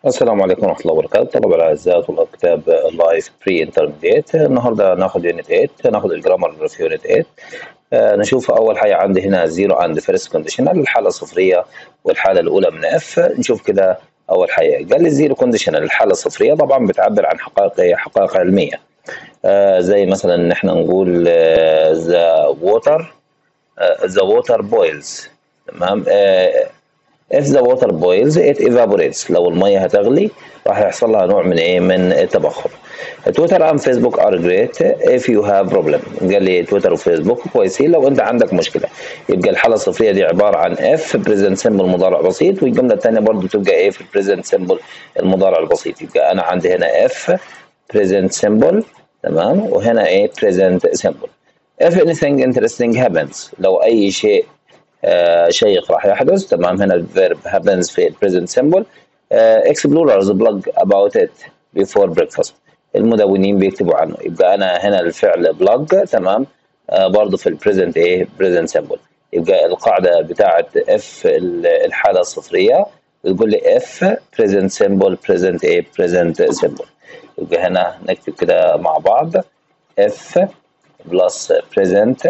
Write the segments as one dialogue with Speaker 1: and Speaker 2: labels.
Speaker 1: السلام عليكم ورحمة الله وبركاته طلبة الأعزاء طلاب كتاب لايف بري انترميديت النهاردة ناخد يونت 8 ناخد الجرامر في يونت 8 آه نشوف أول حاجة عندي هنا زيرو عند فيرست كونديشنال الحالة الصفرية والحالة الأولى من اف نشوف كده أول حاجة قال لي زيرو كونديشنال الحالة الصفرية طبعا بتعبر عن حقائق حقائق علمية آه زي مثلا إن إحنا نقول ذا ووتر ذا ووتر بويلز تمام آه if the water boils it evaporates لو المية هتغلي راح يحصل لها نوع من ايه من التبخر تويتر and فيسبوك are great if you have problem قال لي تويتر وفيسبوك كويسين لو انت عندك مشكلة يبقى الحالة الصفرية دي عبارة عن if present simple مضارع بسيط والجملة الثانية برضو تبقى ايه في present simple المضارع البسيط يبقى انا عندي هنا if present simple تمام وهنا ايه present simple if anything interesting happens لو اي شيء آه شيق راح يحدث تمام هنا الفيرب happens في present simple آه explorers blog about it before breakfast المدونين بيكتبوا عنه يبقى انا هنا الفعل blog تمام آه برضه في البريزنت ايه present simple يبقى القاعده بتاعه اف الحاله الصفريه بتقول لي اف present simple present ايه present simple يبقى هنا نكتب كده مع بعض اف بلس present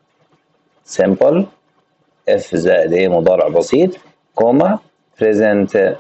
Speaker 1: simple اف زائد ايه مضارع بسيط كوما present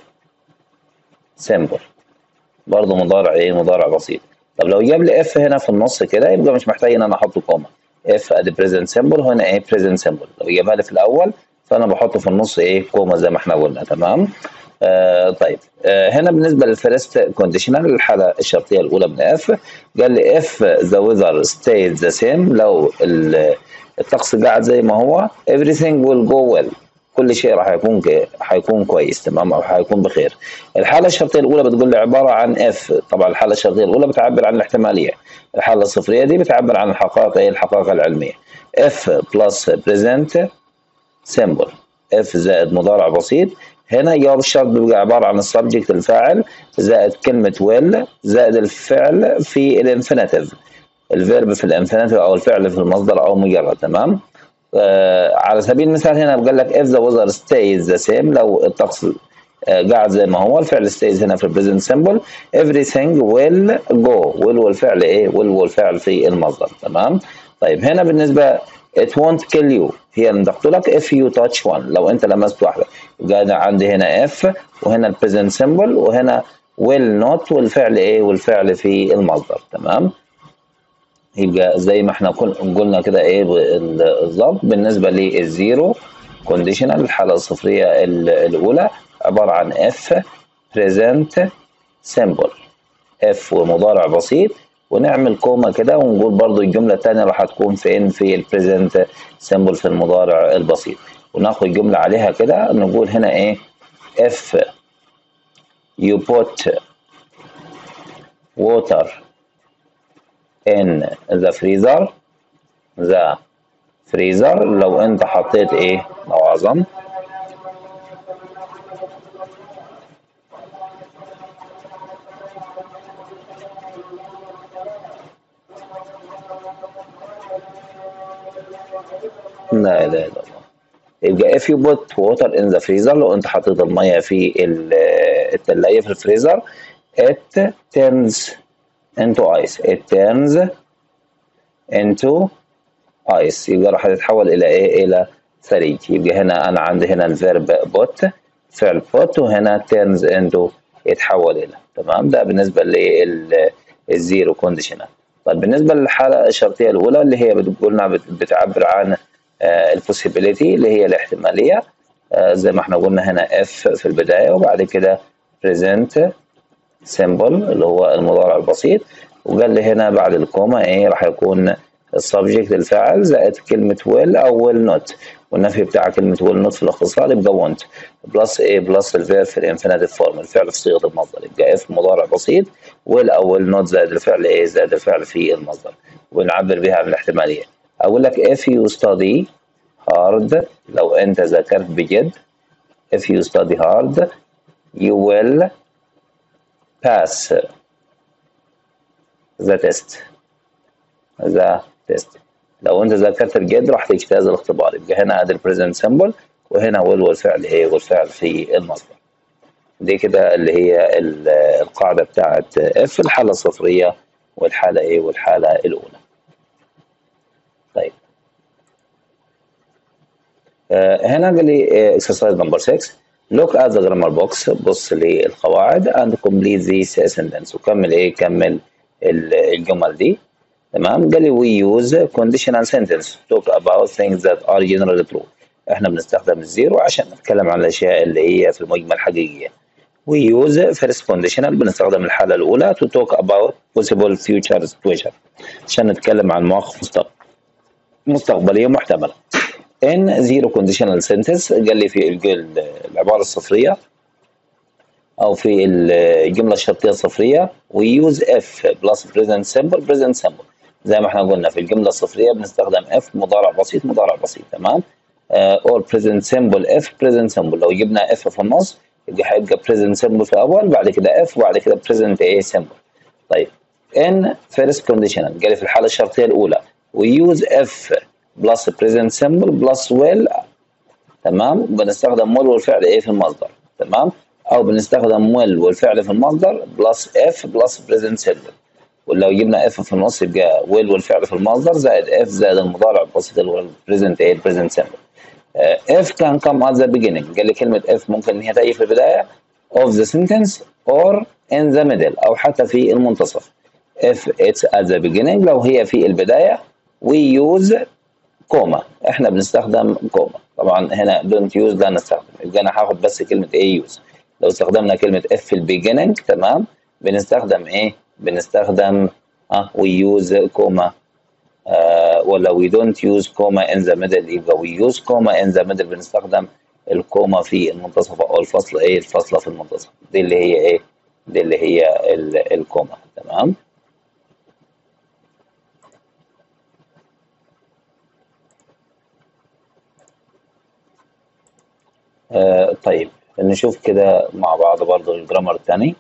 Speaker 1: simple برضه مضارع ايه مضارع بسيط طب لو جاب لي اف هنا في النص كده يبقى مش محتاج ان انا احط كوما اف ادي present simple وهنا ايه present simple لو جابها لي في الاول فانا بحط في النص ايه كوما زي ما احنا قلنا تمام آه طيب آه هنا بالنسبه للفيرست كونديشنال الحاله الشرطيه الاولى من اف قال لي اف ذا ويذر ستيز ذا سيم لو الطقس قاعد زي ما هو everything will go well كل شيء راح يكون حيكون كويس تمام او حيكون بخير الحاله الشرطيه الاولى بتقول لي عباره عن اف طبعا الحاله الشرطيه الاولى بتعبر عن الاحتماليه الحاله الصفريه دي بتعبر عن الحقائق ايه الحقائق العلميه اف بلس بريزنت سيمبل اف زائد مضارع بسيط هنا جواب الشرط بيبقى عباره عن السبجكت الفاعل زائد كلمه ويل زائد الفعل في الانفينيتيف الفيرب في الانفينيتيف او الفعل في المصدر او مجرد تمام آه على سبيل المثال هنا بقول لك if the weather stays the same لو الطقس آه قاعد زي ما هو الفعل stays هنا في البريزنت سيمبل everything will go will والفعل ايه will والفعل في المصدر تمام طيب هنا بالنسبه it won't kill you هي اللي لك if you touch one لو انت لمست واحده يبقى انا عندي هنا if وهنا البريزنت سيمبل وهنا will not والفعل ايه والفعل في المصدر تمام يبقى زي ما احنا قلنا كده ايه بالظبط بالنسبه للزيرو كونديشنال الحاله الصفريه الاولى عباره عن اف بريزنت سيمبل اف ومضارع بسيط ونعمل كوما كده ونقول برضو الجمله الثانيه راح تكون فين في البريزنت سيمبل في المضارع البسيط وناخد جمله عليها كده نقول هنا ايه اف you put water in the freezer the freezer لو انت حطيت ايه لو عظم لا اله الا الله يبقى if you put water in the freezer لو انت حطيت الميه في الثلاجه في الفريزر it turns into ice it turns into ice يبقى راح تتحول الى ايه الى ثلج يبقى هنا انا عندي هنا الفيرب بوت فعل بوت وهنا turns into يتحول الى تمام ده بالنسبه للزيرو كونديشنال طيب بالنسبه للحاله الشرطيه الاولى اللي هي بتقولنا بتعبر عن البوسيبيليتي اللي هي الاحتماليه زي ما احنا قلنا هنا اف في البدايه وبعد كده present سيمبل اللي هو المضارع البسيط وقال لي هنا بعد الكوما ايه راح يكون السبجكت الفاعل زائد كلمة will أو will not والنفي بتاع كلمة will not في الاختصار يبقى want بلس ايه بلس الفيرب في الانفينيتيف فورم الفعل في صيغة المصدر يبقى اف مضارع بسيط will أو will not زائد الفعل ايه زائد الفعل في المصدر ونعبر بها عن الاحتمالية أقول لك if you study hard لو أنت ذاكرت بجد if you study hard you will pass the test the test لو انت ذاكرت الجد راح تجتاز الاختبار يبقى هنا ادي البريزنت سيمبل وهنا will والفعل ايه والفعل في المصدر دي كده اللي هي القاعدة بتاعت اف الحالة الصفرية والحالة ايه والحالة الأولى طيب آه هنا قال لي exercise number 6 look at the grammar box بص للقواعد and complete these sentences وكمل ايه كمل الجمل دي تمام قال لي we use conditional sentence to talk about things that are generally true احنا بنستخدم الزيرو عشان نتكلم عن الاشياء اللي هي في المجمل حقيقيه we use first conditional بنستخدم الحالة الأولى to talk about possible future situation عشان نتكلم عن مواقف مستقبل مستقبلية محتملة in zero conditional sentence قال لي في العبارة الصفرية أو في الجملة الشرطية الصفرية we use if plus present simple present simple زي ما احنا قلنا في الجملة الصفرية بنستخدم if مضارع بسيط مضارع بسيط تمام uh, or present simple if present simple لو جبنا if في النص يبقى هيبقى present simple في الأول بعد كده if وبعد كده present ايه simple طيب in first conditional قال لي في الحالة الشرطية الأولى we use if plus present simple plus will تمام بنستخدم will والفعل ايه في المصدر تمام او بنستخدم will والفعل في المصدر plus if plus present simple ولو جبنا if في النص يبقى will والفعل في المصدر زائد if زائد المضارع البسيط اللي هو present ايه present simple uh, if can come at the beginning قال لي كلمة if ممكن ان هي تأتي في البداية of the sentence or in the middle او حتى في المنتصف if it's at the beginning لو هي في البداية we use كوما احنا بنستخدم كوما طبعا هنا don't use لا نستخدم يبقى انا هاخد بس كلمه ايه use لو استخدمنا كلمه if في البيجيننج تمام بنستخدم ايه بنستخدم اه we use كوما آه ولا we don't use كوما in the middle يبقى we use كوما in the middle بنستخدم الكوما في المنتصف او الفصل ايه الفاصله في المنتصف دي اللي هي ايه دي اللي هي الكوما تمام آه طيب نشوف كده مع بعض برضو الجرامر الثاني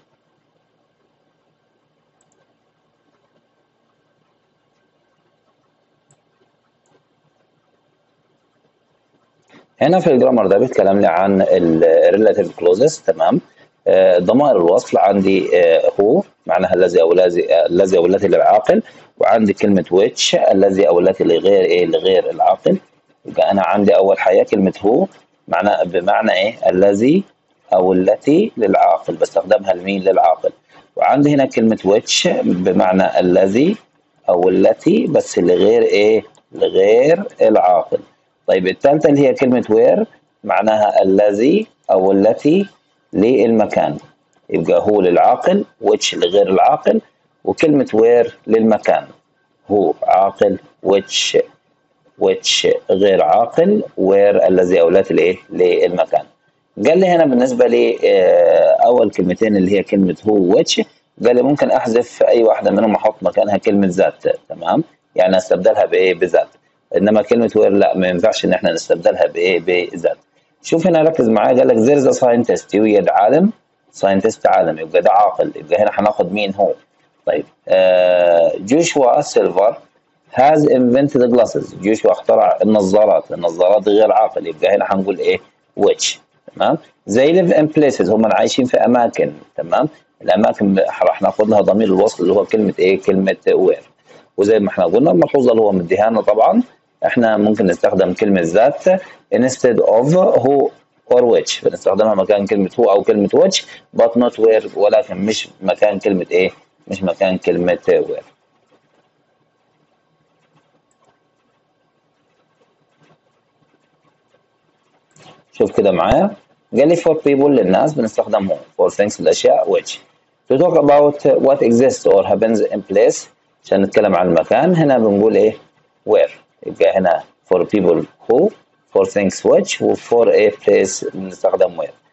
Speaker 1: هنا في الجرامر ده بيتكلم لي عن الريلاتيف كلوزز تمام آه ضمائر الوصل عندي آه هو معناها الذي او الذي او التي للعاقل وعندي كلمه ويتش الذي او التي لغير ايه لغير العاقل يبقى انا عندي اول حاجه كلمه هو معنى بمعنى ايه الذي او التي للعاقل بستخدمها لمين للعاقل وعندي هنا كلمة which بمعنى الذي او التي بس لغير ايه لغير العاقل طيب الثالثة اللي هي كلمة where معناها الذي او التي للمكان يبقى هو للعاقل which لغير العاقل وكلمة where للمكان هو عاقل which which غير عاقل where الذي أولات الايه للمكان قال لي هنا بالنسبة لي أول كلمتين اللي هي كلمة هو which قال لي ممكن أحذف أي واحدة منهم أحط مكانها كلمة ذات تمام يعني أستبدلها بإيه بذات إنما كلمة where لا ما ينفعش إن إحنا نستبدلها بإيه بذات شوف هنا ركز معايا قال لك there is a scientist يوجد عالم ساينتست عالم يبقى ده عاقل يبقى هنا هناخد مين هو طيب جوشوا سيلفر has invented glasses جوشوا اخترع النظارات النظارات غير عاقل يبقى هنا هنقول ايه which تمام they live in places هم عايشين في اماكن تمام الاماكن راح ناخد لها ضمير الوصل اللي هو كلمه ايه كلمه where وزي ما احنا قلنا الملحوظه اللي هو مديها لنا طبعا احنا ممكن نستخدم كلمه ذات instead of who or which بنستخدمها مكان كلمه هو او كلمه which but not where ولكن مش مكان كلمه ايه مش مكان كلمه where شوف كده معايا قال لي for people للناس بنستخدم هو for things الاشياء which to talk about what exists or happens in place عشان نتكلم عن المكان هنا بنقول ايه where يبقى هنا for people who for things which و for a place بنستخدم where